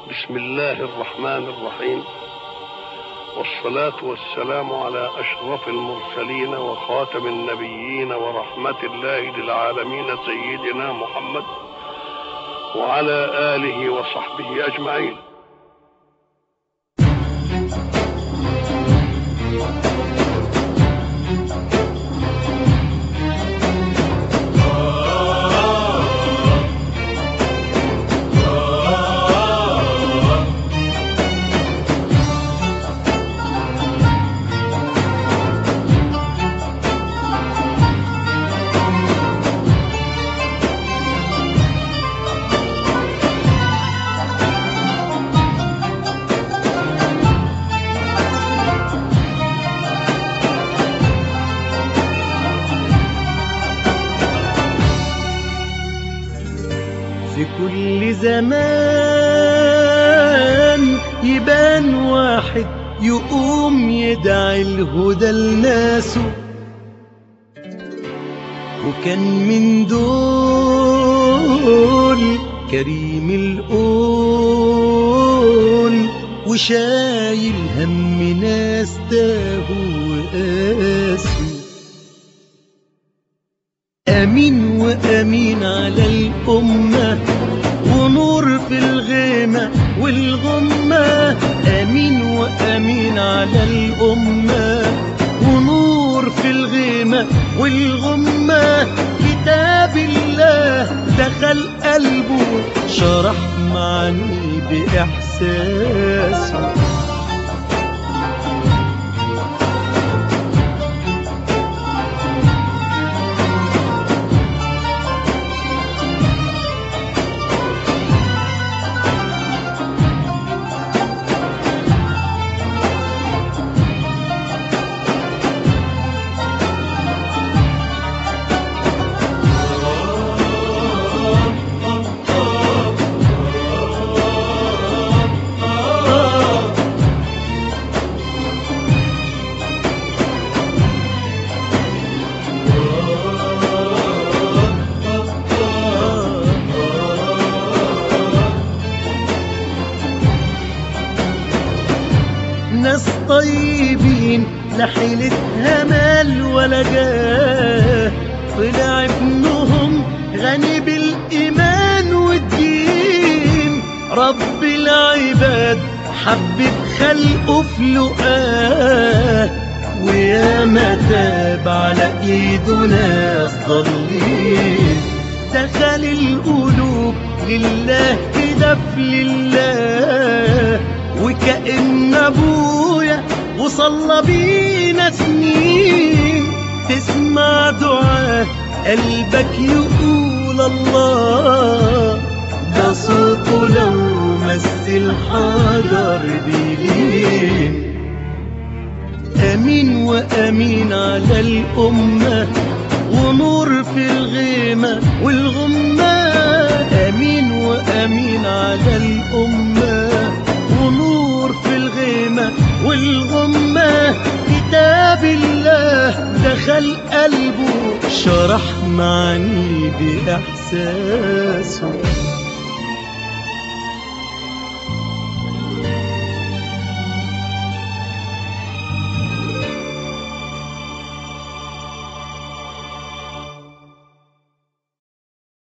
بسم الله الرحمن الرحيم والصلاة والسلام على أشرف المرسلين وخاتم النبيين ورحمة الله للعالمين سيدنا محمد وعلى آله وصحبه أجمعين في كل زمان يبان واحد يقوم يدعي الهدى لناسه وكان من دول كريم القول وشايل هم ناس تاهوا وقاسوا أمين وأمين على الأمة ونور في الغيمة والغمة أمين وأمين على الأمة ونور في الغيمة والغمة كتاب الله دخل قلبه شرح معاني بإحساسه ناس طيبين لا حيلتها مال ولا جاه طلع ابنهم غني بالإيمان والدين رب العباد حبب خلقه في لقاه ويا ما تاب على ايده ناس ضالين دخل القلوب لله كده في لله وكأن ابويا وصلى بينا سنين تسمع دعاء قلبك يقول الله ده صوته لو مس الحجر بيلين أمين وأمين على الأمة ونور في الغيمة والغمة أمين وأمين على الأمة ونور في الغيمة والغمة كتاب الله دخل قلبه شرح معاني بإحساسه